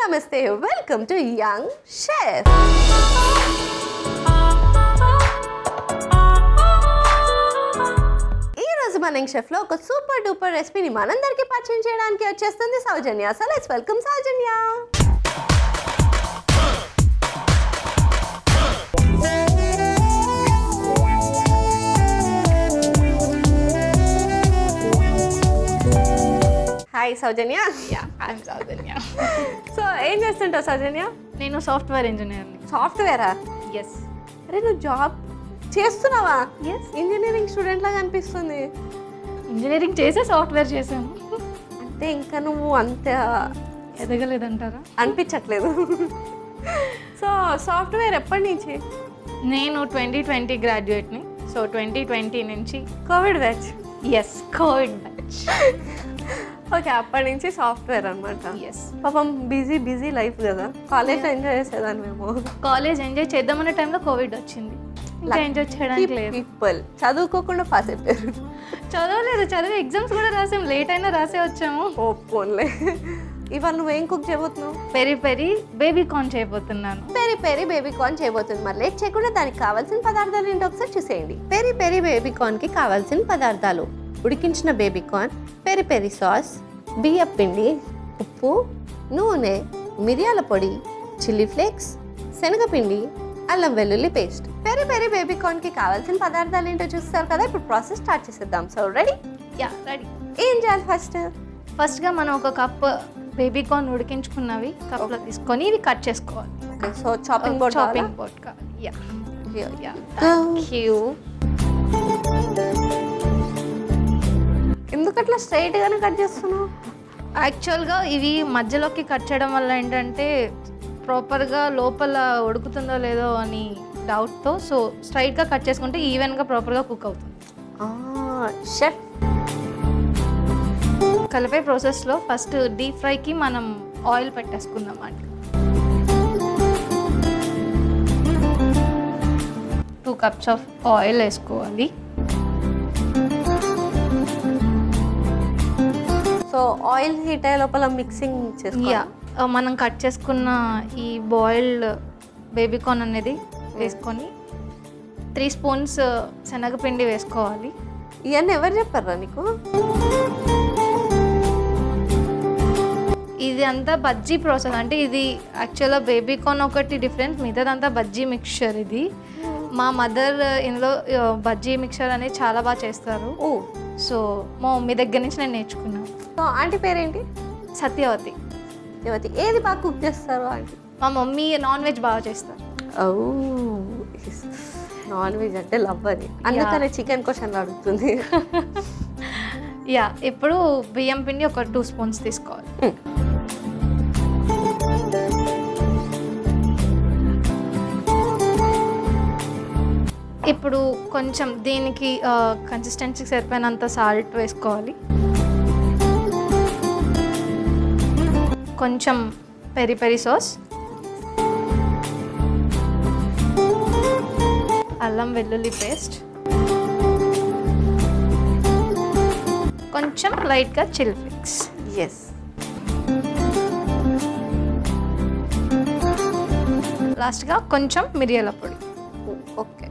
నమస్తే welcome to young chef ఈ రోజు మన షెఫ్ లో ఒక సూపర్ డూపర్ రెసిపీని మనందరికీ పరిచయం చేయడానికి వచ్చేస్తుంది Soujanya so let's welcome Soujanya hi Soujanya yeah I'm Soujanya so ఏం చేస్తుంటావు సౌజన్య నేను సాఫ్ట్వేర్ ఇంజనీర్ని సాఫ్ట్వేరా ఎస్ అరే నువ్వు జాబ్ చేస్తున్నావా Yes. ఇంజనీరింగ్ స్టూడెంట్ లాగా అనిపిస్తుంది ఇంజనీరింగ్ చేసే సాఫ్ట్వేర్ చేశాను అంటే ఇంకా నువ్వు అంత ఎదగలేదంటారా అనిపించట్లేదు సో సాఫ్ట్వేర్ ఎప్పటి నుంచి నేను ట్వంటీ ట్వంటీ గ్రాడ్యుయేట్ని సో ట్వంటీ ట్వంటీ నుంచి COVID batch yes COVID batch okay అప్పటి నుంచి సాఫ్ట్వేర్ అనమాట ఎస్ పాపం బిజీ బిజీ లైఫ్ కదా కాలేజ్ ఎంజాయ్ చేసేదాన్ని మేము కాలేజ్ ఎంజాయ్ చేద్దామనే టైంలో కోవిడ్ వచ్చింది ఇంకా ఎంజాయ్ చేయడానికి లేదు పీపుల్ చదువుకోకుండా పాస్ అయిపోయారు చదవలేదు చదివి ఎగ్జామ్స్ కూడా రాసాం లేట్ అయినా రాసే వచ్చాము ఓ పోన్లే ఇవాళ నువ్వేం కుక్ చేయబోతున్నావు పెరి పెరి బేబీ కార్న్ చేయబోతున్నాను పెరి పెరి బేబీ కార్న్ చేయబోతుంది మరి లేట్ చేయకుండా దానికి కావాల్సిన పదార్థాలు ఏంటో ఒకసారి చూసేయండి పెరి పెరి బేబీ కార్న్ కి కావాల్సిన పదార్థాలు ఉడికించిన baby corn peri peri sauce బియ్య పిండి ఉప్పు నూనె మిరియాల పొడి చిల్లీ ఫ్లేక్స్ శనగపిండి అల్లం వెల్లుల్లి paste peri peri baby corn కి కావాల్సిన పదార్థాలు ఏంటో చూస్తారు కదా ఇప్పుడు ప్రాసెస్ స్టార్ట్ చేసేద్దాం సో రెడీ యా రెడీ ఏం చేయాలి ఫస్ట్ ఫస్ట్గా మనం ఒక కప్ బేబీ కార్న్ ఉడికించుకున్నవి కప్లో తీసుకొని ఇవి కట్ చేసుకోవాలి so chopping board chopping board కావాలి యా యా యూ ఎందుకు అట్లా స్ట్రైట్ గానే కట్ చేస్తున్నావు యాక్చువల్గా ఇవి మధ్యలోకి కట్ చేయడం వల్ల ఏంటంటే ప్రాపర్గా లోపల ఉడుకుతుందో లేదో అని డౌట్తో సో స్ట్రైట్గా కట్ చేసుకుంటే ఈవెన్గా ప్రాపర్గా కుక్ అవుతుంది షెఫ్ కలిపే ప్రాసెస్లో ఫస్ట్ డీప్ ఫ్రైకి మనం ఆయిల్ పెట్టేసుకుందాం అండి టూ కప్స్ ఆఫ్ ఆయిల్ వేసుకోవాలి సో ఆయిల్ హీట్ అయ్యే లోపల మిక్సింగ్ యా చేసుకోవాలి మనం కట్ చేసుకున్న ఈ బాయిల్డ్ బేబీకార్న్ అనేది వేసుకొని త్రీ స్పూన్స్ శనగపిండి వేసుకోవాలి ఇవన్నీ ఎవరు చెప్పారా నీకు ఇది అంతా బజ్జీ ప్రాసెస్ అంటే ఇది యాక్చువల్గా బేబీకార్న్ ఒకటి డిఫరెన్స్ మిగతాదంతా బజ్జీ మిక్చర్ ఇది మా మదర్ ఇందులో ఆ, బజ్జీ మిక్చర్ అనేది చాలా బాగా చేస్తారు ఓ సో మా మమ్మీ దగ్గర నుంచి నేను నేర్చుకున్నాను సో ఆంటీ పేరేంటి సత్యవతి యువతి ఏది బాగా కుక్ చేస్తారు ఆంటీ మా మమ్మీ నాన్ వెజ్ బాగా చేస్తారు ఓ నాన్ వెజ్ అంటే లవ్ అది అందుకనే చికెన్ క్వశ్చన్ అడుగుతుంది యా ఇప్పుడు బియ్యం పిండి ఒక టూ స్పూన్స్ తీసుకోవాలి ఇప్పుడు కొంచెం దీనికి కన్సిస్టెన్సీకి సరిపోయినంత సాల్ట్ వేసుకోవాలి కొంచెం పెరి పెరి సాస్ అల్లం వెల్లుల్లి పేస్ట్ కొంచెం లైట్గా చిల్ ఫ్లేక్స్ ఎస్ లాస్ట్గా కొంచెం మిరియాల పొడి ఓకే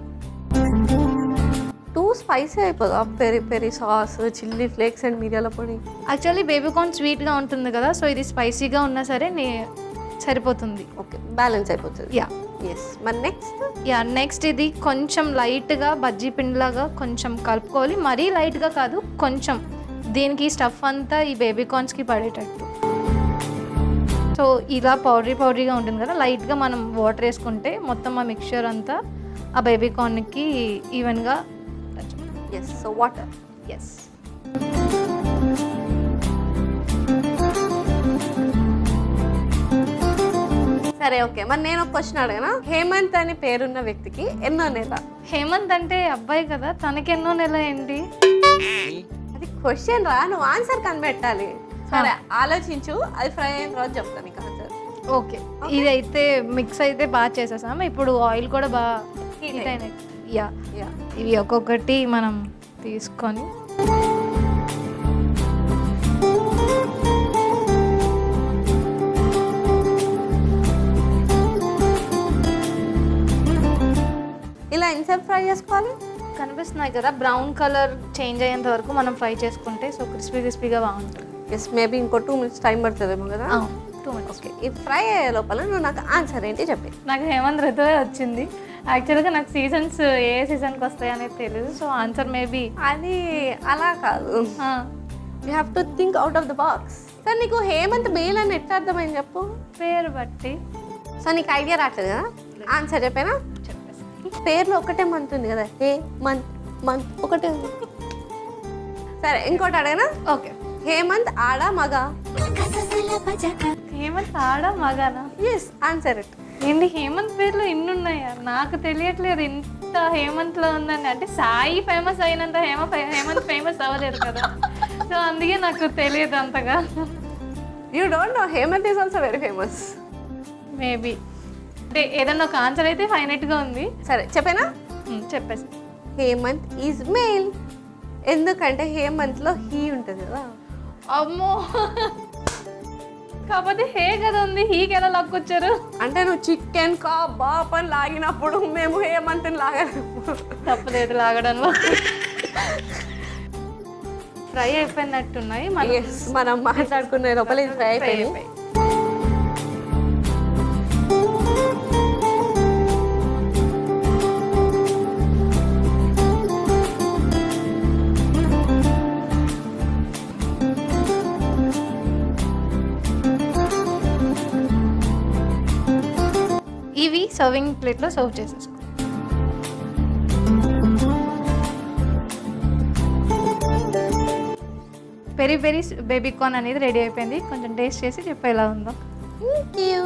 టూ స్పైసీ అయిపోదా peri peri sauce chilli flakes and మిరియాల పొడి యాక్చువల్లీ బేబీ కార్న్ స్వీట్గా ఉంటుంది కదా సో ఇది స్పైసీగా ఉన్నా సరే నే సరిపోతుంది ఓకే బ్యాలెన్స్ అయిపోతుంది యా ఎస్ మరి నెక్స్ట్ యా నెక్స్ట్ ఇది కొంచెం లైట్గా బజ్జీ పిండిలాగా కొంచెం కలుపుకోవాలి మరీ లైట్గా కాదు కొంచెం దీనికి స్టఫ్ అంతా ఈ బేబీ కార్న్స్కి పడేటట్టు సో ఇలా పౌడరీ పౌడరీగా ఉంటుంది కదా లైట్గా మనం వాటర్ వేసుకుంటే మొత్తం ఆ మిక్చర్ అంతా ఆ బేబీ కార్న్కి ఈవెన్గా ఎస్ సో వాటర్ ఎస్ సరే ఓకే మరి నేను ఒక క్వశ్చన్ అడగనా హేమంత్ అని పేరున్న వ్యక్తికి ఎన్నో నెల హేమంత్ అంటే అబ్బాయి కదా తనకి ఎన్నో నెల ఏంటి అది క్వశ్చన్ రా నువ్వు ఆన్సర్ కనిపెట్టాలి సరే ఆలోచించు అది ఫ్రై అయిన రోజు చెప్తాను నీకు ఆన్సర్ ఓకే ఇది అయితే మిక్స్ అయితే బాగా చేసేసాం ఇప్పుడు ఆయిల్ కూడా బాగా Heat హీట్ అయింది. అయినాయి యా యా ఇవి ఒక్కొక్కటి మనం తీసుకొని ఇలా ఎంతసేపు ఫ్రై చేసుకోవాలి కనిపిస్తున్నాయి కదా బ్రౌన్ కలర్ చేంజ్ అయ్యేంత వరకు మనం ఫ్రై చేసుకుంటే సో క్రిస్పీ క్రిస్పీగా బాగుంటుంది ఎస్ మేబీ ఇంకో టూ మినిట్స్ టైం పడుతుందేమో కదా టూ మినిట్స్ ఓకే ఈ ఫ్రై అయ్యే లోపల నువ్వు నాకు ఆన్సర్ ఏంటి చెప్పి నాకు హేమంత్ ఋతువే వచ్చింది యాక్చువల్గా నాకు సీజన్స్ ఏ సీజన్కి వస్తాయి అనేది తెలియదు సో ఆన్సర్ మేబీ అది అలా కాదు you have to think out of the box sir నీకు హేమంత్ మేల్ అని ఎట్లా అర్థమైంది చెప్పు పేరు బట్టి సో నీకు ఐడియా రావట్లేదు కదా ఆన్సర్ చెప్పేనా చెప్పేసి పేర్లో ఒకటే మంత్ ఉంది కదా హే మంత్ మంత్ ఒకటే ఉంది సరే ఇంకోటి అడగనా ఓకే హేమంత్ ఆడ మగ హేమంత్ ఆడ మగానా ఎస్ ఆన్సర్ ఇట్ ఏంటి హేమంత్ పేర్లు ఇన్ని ఉన్నాయా నాకు తెలియట్లేదు ఇంత హేమంత్లో ఉందని అంటే సాయి ఫేమస్ అయినంత హేమ హేమంత్ ఫేమస్ అవ్వలేదు కదా సో అందుకే నాకు తెలియదు అంతగా you don't know Hemanth is also very famous maybe అంటే ఏదన్నా ఒక ఆన్సర్ అయితే ఫైనట్గా ఉంది సరే చెప్పేనా ఉమ్, చెప్పేసి హేమంత్ ఈజ్ మేల్ ఎందుకంటే హేమంత్లో హీ ఉంటుంది కదా అమ్మో కాకపోతే హే కదా ఉంది హీకి ఎలా లాక్కొచ్చారు అంటే నువ్వు చికెన్ కా బాప్ అని లాగినప్పుడు మేము హేమంత్ని లాగలేము తప్పలేదు లాగడంలో ఫ్రై అయిపోయినట్టున్నాయి మనం Yes, మనం మాట్లాడుకునే లోపల ఇది ఫ్రై ఫ్రై అయిపోయింది అయిపోయి ఇవి సర్వింగ్ ప్లేట్లో సర్వ్ చేసేసుకో పెరి పెరి బేబీ కార్న్ అనేది రెడీ అయిపోయింది కొంచెం టేస్ట్ చేసి చెప్పు ఎలా ఉందో థ్యాంక్ యూ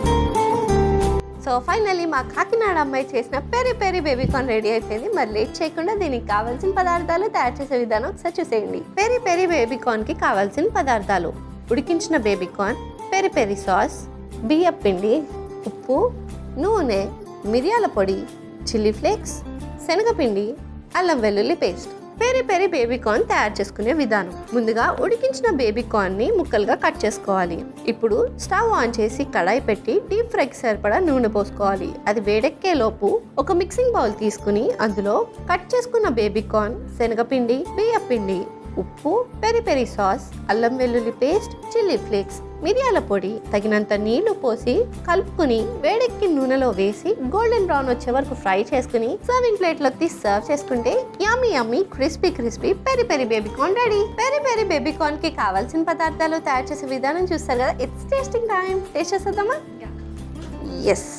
సో ఫైనల్లీ మా కాకినాడ అమ్మాయి చేసిన peri peri baby corn ready అయిపోయింది మరి లేట్ చేయకుండా దీనికి కావాల్సిన పదార్థాలు తయారు చేసే విధానం ఒకసారి చూసేయండి పెరి పెరి బేబీ కార్న్కి కావాల్సిన పదార్థాలు ఉడికించిన baby corn peri peri sauce బియ్య పిండి ఉప్పు నూనె మిరియాల పొడి చిల్లీ ఫ్లేక్స్ శనగపిండి అల్లం వెల్లుల్లి paste peri peri baby corn తయారు చేసుకునే విధానం ముందుగా ఉడికించిన బేబీ కార్న్ ని ముక్కలుగా కట్ చేసుకోవాలి ఇప్పుడు స్టవ్ ఆన్ చేసి కడాయి పెట్టి డీప్ ఫ్రైకి సరిపడా నూనె పోసుకోవాలి అది వేడెక్కే లోపు ఒక మిక్సింగ్ బౌల్ తీసుకుని అందులో కట్ చేసుకున్న బేబీ కార్న్ శనగపిండి బియ్య పిండి ఉప్పు పెరి పెరి సాస్ అల్లం వెల్లుల్లి పేస్ట్ చిల్లీ ఫ్లేక్స్ మిరియాల పొడి తగినంత నీళ్లు పోసి కలుపుకుని వేడెక్కి నూనెలో వేసి గోల్డెన్ బ్రౌన్ వచ్చే వరకు ఫ్రై చేసుకుని సర్వింగ్ ప్లేట్ లో తీసి సర్వ్ చేసుకుంటే yummy yummy crispy crispy peri peri baby corn ready peri peri baby corn కి కావాల్సిన పదార్థాలు తయారు చేసే విధానం చూస్తారు కదా ఇట్స్ టేస్టింగ్ టైం టేస్ట్ చేసేద్దామా ఎస్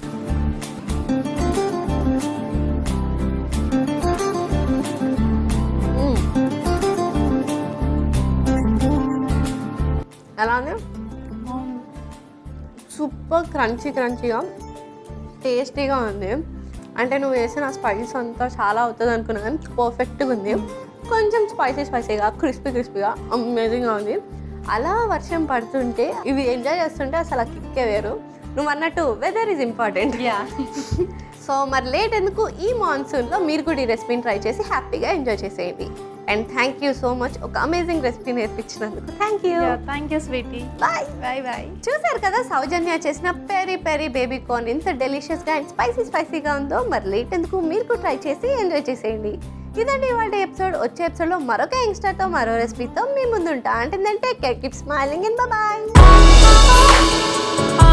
ఎలా ఉంది సూపర్ క్రంచీ క్రంచీగా టేస్టీగా ఉంది అంటే నువ్వు వేసిన స్పైస్ అంతా చాలా అవుతుంది అనుకున్నా కానీ పర్ఫెక్ట్గా ఉంది కొంచెం స్పైసీ స్పైసీగా క్రిస్పీ క్రిస్పీగా అమేజింగ్గా ఉంది అలా వర్షం పడుతుంటే ఇవి ఎంజాయ్ చేస్తుంటే అసలు ఆ కిక్కే వేరు నువ్వు అన్నట్టు weather is important yeah so మరి లేట్ ఎందుకు ఈ మాన్సూన్లో మీరు కూడా ఈ రెసిపీని ట్రై చేసి హ్యాపీగా ఎంజాయ్ చేసేయండి and thank you so much ఒక అమేజింగ్ రెసిపీ నేర్పించినందుకు thank you thank you sweetie bye bye bye చూసారు కదా సౌజన్య చేసిన పెరీ పెరీ బేబీ కార్న్ ఎంత డెలిషియస్గా అండ్ స్పైసీ స్పైసీగా ఉందో మరి లేట్ ఎందుకు మీరు కూడా ట్రై చేసి ఎంజాయ్ చేసేయండి ఇదండి ఇవాళ ఎపిసోడ్ వచ్చే ఎపిసోడ్లో మరొక యంగ్స్టర్తో మరో రెసిపీతో మీ ముందుంటా అంటే take care keep smiling in bye